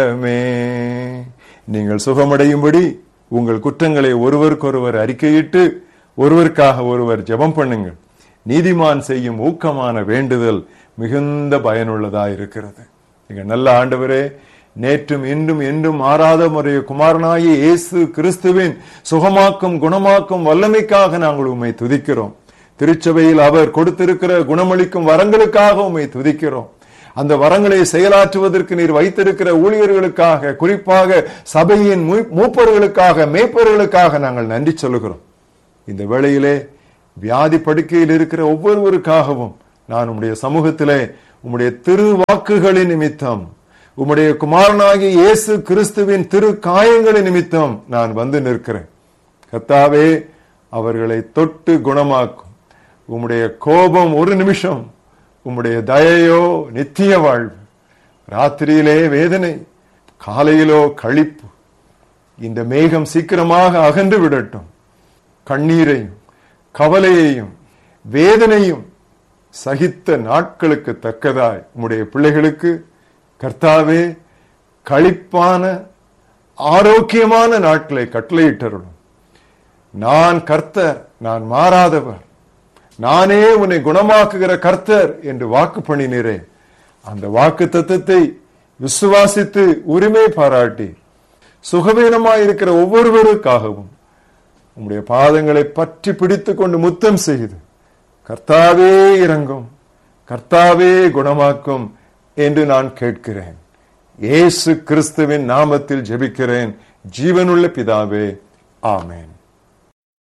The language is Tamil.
மே. நீங்கள் சுகமடையும்படி உங்கள் குற்றங்களை ஒருவருக்கொருவர் அறிக்கையிட்டு ஒருவருக்காக ஒருவர் ஜெபம் பண்ணுங்கள் நீதிமான் செய்யும் ஊக்கமான வேண்டுதல் மிகுந்த பயனுள்ளதா இருக்கிறது நீங்க நல்ல ஆண்டவரே நேற்றும் இன்றும் என்றும் மாறாத முறைய குமாரனாகிய இயேசு கிறிஸ்துவின் சுகமாக்கும் குணமாக்கும் வல்லமைக்காக நாங்கள் உம்மை துதிக்கிறோம் திருச்சபையில் அவர் கொடுத்திருக்கிற குணமளிக்கும் வரங்களுக்காக உம்மை துதிக்கிறோம் அந்த வரங்களை செயலாற்றுவதற்கு நீர் வைத்திருக்கிற ஊழியர்களுக்காக குறிப்பாக சபையின் மூ- மூப்பர்களுக்காக மேய்ப்பர்களுக்காக நாங்கள் நன்றி சொல்லுகிறோம் இந்த வேளையிலே வியாதி படுக்கையில் இருக்கிற ஒவ்வொருவருக்காகவும் நான் உம்முடைய சமூகத்திலே உம்முடைய திரு வாக்குகளின் நிமித்தம் உம்முடைய குமாரனாகிய இயேசு கிறிஸ்துவின் திரு காயங்களின் நிமித்தம் நான் வந்து நிற்கிறேன் கர்த்தாவே அவர்களை தொட்டு குணமாக்கும் உம்முடைய கோபம் ஒரு நிமிஷம் உம்முடைய தயையோ நித்திய வாழ்வு ராத்திரியிலே வேதனை காலையிலோ களிப்பு இந்த மேகம் சீக்கிரமாக அகன்று விடட்டும் கண்ணீரையும் கவலையையும் வேதனையும் சகித்த நாட்களுக்கு தக்கதாய் உம்முடைய பிள்ளைகளுக்கு கர்த்தாவே களிப்பான ஆரோக்கியமான நாட்களை கட்டளையிட்டருளும் நான் கர்த்தர் நான் மாறாதவர் நானே உன்னை குணமாக்குகிற கர்த்தர் என்று வாக்கு பண்ணினீரே அந்த வாக்கு தத்துவத்தை விசுவாசித்து உரிமை பாராட்டி சுகவீனமாயிருக்கிற ஒவ்வொருவருக்காகவும் உம்முடைய பாதங்களை பற்றி பிடித்துக் கொண்டு முத்தம் செய்து கர்த்தாவே இறங்கும் கர்த்தாவே குணமாக்கும் என்று நான் கேட்கிறேன் இயேசு கிறிஸ்துவின் நாமத்தில் ஜெபிக்கிறேன் ஜீவனுள்ள பிதாவே ஆமென்